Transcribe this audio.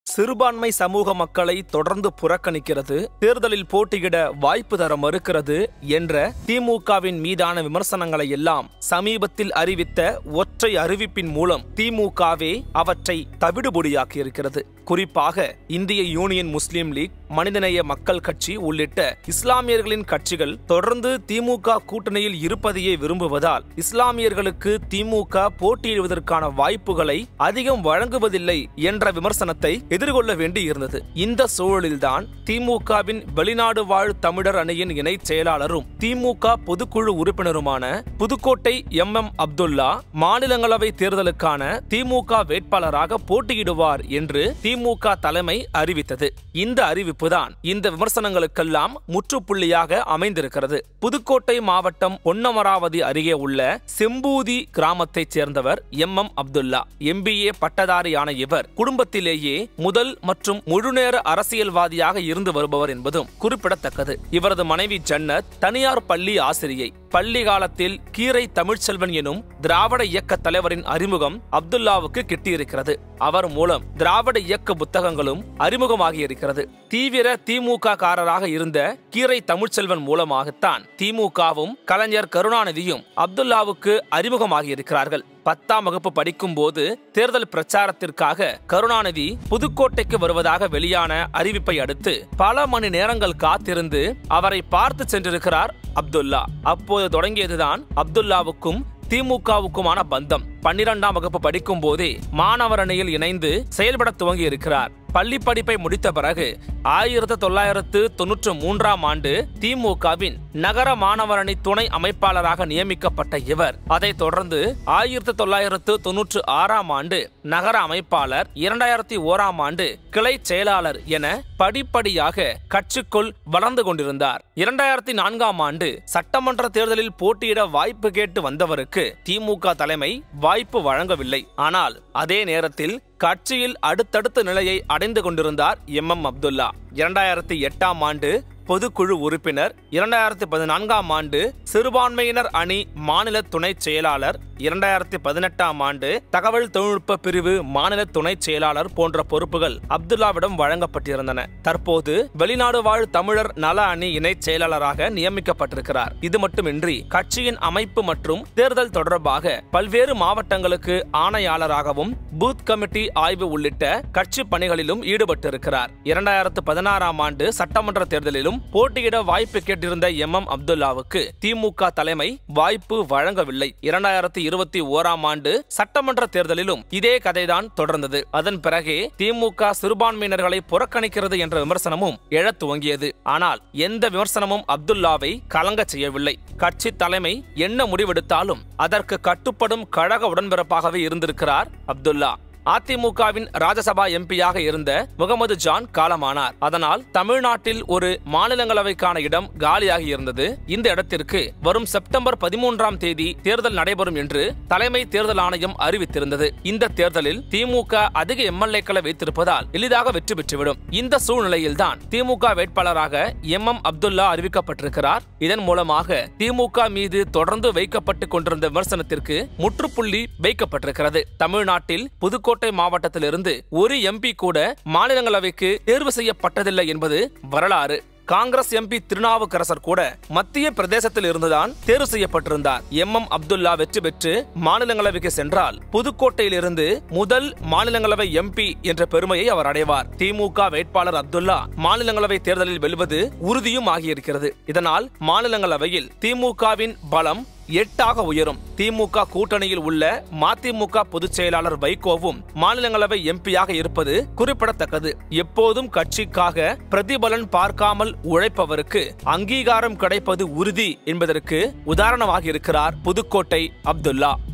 சிறுபான்மை சமூக மக்களை தொடர்ந்து புறக்கணிக்கிறது தேர்தலில் போட்டியிட வாய்ப்பு தர மறுக்கிறது என்ற திமுகவின் மீதான விமர்சனங்களை எல்லாம் சமீபத்தில் அறிவித்த ஒற்றை அறிவிப்பின் மூலம் திமுகவே அவற்றை தவிடுபொடியாக்கியிருக்கிறது குறிப்பாக இந்திய யூனியன் முஸ்லீம் லீக் மனிதநேய மக்கள் கட்சி உள்ளிட்ட இஸ்லாமியர்களின் கட்சிகள் தொடர்ந்து திமுக கூட்டணியில் இருப்பதையே விரும்புவதால் இஸ்லாமியர்களுக்கு திமுக போட்டியிடுவதற்கான வாய்ப்புகளை அதிகம் வழங்குவதில்லை என்ற விமர்சனத்தை எதிர்கொள்ள வேண்டியிருந்தது இந்த சூழலில்தான் திமுகவின் வெளிநாடு வாழ் தமிழர் அணியின் இணை செயலாளரும் திமுக பொதுக்குழு உறுப்பினருமான புதுக்கோட்டை எம் எம் அப்துல்லா மாநிலங்களவை தேர்தலுக்கான திமுக வேட்பாளராக போட்டியிடுவார் என்று திமுக தலைமை அறிவித்தது இந்த அறிவிப்புதான் இந்த விமர்சனங்களுக்கெல்லாம் முற்றுப்புள்ளியாக அமைந்திருக்கிறது புதுக்கோட்டை மாவட்டம் பொன்னமராவதி அருகே உள்ள செம்பூதி கிராமத்தைச் சேர்ந்தவர் எம் எம் அப்துல்லா எம்பிஏ பட்டதாரியான இவர் குடும்பத்திலேயே முதல் மற்றும் முழுநேர அரசியல்வாதியாக இருந்து வருபவர் என்பதும் குறிப்பிடத்தக்கது இவரது மனைவி ஜன்னத் தனியார் பள்ளி ஆசிரியை பள்ளி காலத்தில் கீரை தமிழ்ச்செல்வன் எனும் திராவிட இயக்க தலைவரின் அறிமுகம் அப்துல்லாவுக்கு கிட்டியிருக்கிறது அவர் மூலம் திராவிட இயக்க புத்தகங்களும் அறிமுகமாகி இருக்கிறது தீவிர திமுக காரராக இருந்த கீரை தமிழ்ச்செல்வன் மூலமாகத்தான் திமுகவும் கலைஞர் கருணாநிதியும் அப்துல்லாவுக்கு அறிமுகமாகி இருக்கிறார்கள் பத்தாம் வகுப்பு படிக்கும் போது தேர்தல் பிரச்சாரத்திற்காக கருணாநிதி புதுக்கோட்டைக்கு வருவதாக வெளியான அறிவிப்பை அடுத்து பல மணி நேரங்கள் காத்திருந்து அவரை பார்த்து சென்றிருக்கிறார் அப்துல்லா அப்போது தொடங்கியதுதான் அப்துல்லாவுக்கும் திமுகவுக்குமான பந்தம் பன்னிரெண்டாம் வகுப்பு படிக்கும் போதே மாணவர் அணியில் இணைந்து செயல்பட துவங்கி இருக்கிறார் பள்ளி படிப்பை முடித்த பிறகு ஆயிரத்து தொள்ளாயிரத்து தொன்னூற்று மூன்றாம் ஆண்டு திமுகவின் நகர மாணவர் அணி துணை அமைப்பாளராக நியமிக்கப்பட்ட இவர் அதைத் தொடர்ந்து ஆயிரத்து தொள்ளாயிரத்து தொன்னூற்று ஆறாம் ஆண்டு நகர அமைப்பாளர் இரண்டாயிரத்தி ஓராம் ஆண்டு கிளை செயலாளர் என படிப்படியாக கட்சிக்குள் வளர்ந்து கொண்டிருந்தார் இரண்டாயிரத்தி நான்காம் ஆண்டு சட்டமன்ற தேர்தலில் போட்டியிட வாய்ப்பு கேட்டு வந்தவருக்கு திமுக தலைமை வாய்ப்பு வழங்கவில்லை ஆனால் அதே நேரத்தில் கட்சியில் அடுத்தடுத்த நிலையை அடைந்து கொண்டிருந்தார் எம் எம் அப்துல்லா இரண்டாயிரத்தி எட்டாம் ஆண்டு பொதுக்குழு உறுப்பினர் இரண்டாயிரத்தி பதினான்காம் ஆண்டு சிறுபான்மையினர் அணி மாநில துணை செயலாளர் இரண்டாயிரத்தி பதினெட்டாம் ஆண்டு தகவல் தொழில்நுட்ப பிரிவு மாநில துணை செயலாளர் போன்ற பொறுப்புகள் அப்துல்லாவிடம் வழங்கப்பட்டிருந்தன தற்போது வெளிநாடு வாழ் தமிழர் நல அணி இணை செயலாளராக நியமிக்கப்பட்டிருக்கிறார் இது மட்டுமின்றி கட்சியின் அமைப்பு மற்றும் தேர்தல் தொடர்பாக பல்வேறு மாவட்டங்களுக்கு ஆணையாளராகவும் பூத் கமிட்டி ஆய்வு உள்ளிட்ட கட்சி பணிகளிலும் ஈடுபட்டிருக்கிறார் இரண்டாயிரத்து பதினாறாம் ஆண்டு சட்டமன்ற தேர்தலிலும் போட்டியிட வாய்ப்பு கேட்டிருந்த எம் எம் அப்துல்லாவுக்கு திமுக தலைமை வாய்ப்பு வழங்கவில்லை இரண்டாயிரத்தி இருபத்தி ஓராம் ஆண்டு சட்டமன்ற தேர்தலிலும் இதே கதைதான் தொடர்ந்தது அதன் பிறகே திமுக சிறுபான்மையினர்களை புறக்கணிக்கிறது என்ற விமர்சனமும் எழத் துவங்கியது ஆனால் எந்த விமர்சனமும் அப்துல்லாவை கலங்க செய்யவில்லை கட்சி தலைமை என்ன முடிவெடுத்தாலும் அதற்கு கட்டுப்படும் கழக உடன்பிறப்பாகவே இருந்திருக்கிறார் அப்துல்லா அதிமுகவின் ராஜ்யசபா எம்பியாக இருந்த முகமது ஜான் காலமானார் அதனால் தமிழ்நாட்டில் ஒரு மாநிலங்களவைக்கான இடம் காலியாகி இருந்தது இந்த இடத்திற்கு வரும் செப்டம்பர் பதிமூன்றாம் தேதி தேர்தல் நடைபெறும் என்று தலைமை தேர்தல் ஆணையம் அறிவித்திருந்தது இந்த தேர்தலில் திமுக அதிக எம்எல்ஏக்களை வைத்திருப்பதால் எளிதாக வெற்றி பெற்றுவிடும் இந்த சூழ்நிலையில்தான் திமுக வேட்பாளராக எம் எம் அப்துல்லா அறிவிக்கப்பட்டிருக்கிறார் இதன் மூலமாக திமுக மீது தொடர்ந்து வைக்கப்பட்டுக் கொண்டிருந்த விமர்சனத்திற்கு முற்றுப்புள்ளி வைக்கப்பட்டிருக்கிறது தமிழ்நாட்டில் புதுக்கோட்டை புதுக்கோட்டை மாவட்டத்திலிருந்து ஒரு எம்பி கூட மாநிலங்களவைக்கு தேர்வு செய்யப்பட்டதில்லை என்பது வரலாறு காங்கிரஸ் எம்பி திருநாவுக்கரசர் கூட மத்திய பிரதேசத்தில் இருந்துதான் தேர்வு செய்யப்பட்டிருந்தார் எம் எம் அப்துல்லா வெற்றி பெற்று மாநிலங்களவைக்கு சென்றால் புதுக்கோட்டையிலிருந்து முதல் மாநிலங்களவை எம்பி என்ற பெருமையை அவர் அடைவார் திமுக வேட்பாளர் அப்துல்லா மாநிலங்களவை தேர்தலில் வெல்வது உறுதியும் ஆகியிருக்கிறது இதனால் மாநிலங்களவையில் திமுகவின் பலம் எட்டாக உயரும் திமுக கூட்டணியில் உள்ள மதிமுக பொதுச் செயலாளர் வைகோவும் மாநிலங்களவை எம்பியாக இருப்பது குறிப்பிடத்தக்கது எப்போதும் கட்சிக்காக பிரதிபலன் பார்க்காமல் உழைப்பவருக்கு அங்கீகாரம் கிடைப்பது உறுதி என்பதற்கு உதாரணமாக இருக்கிறார் புதுக்கோட்டை அப்துல்லா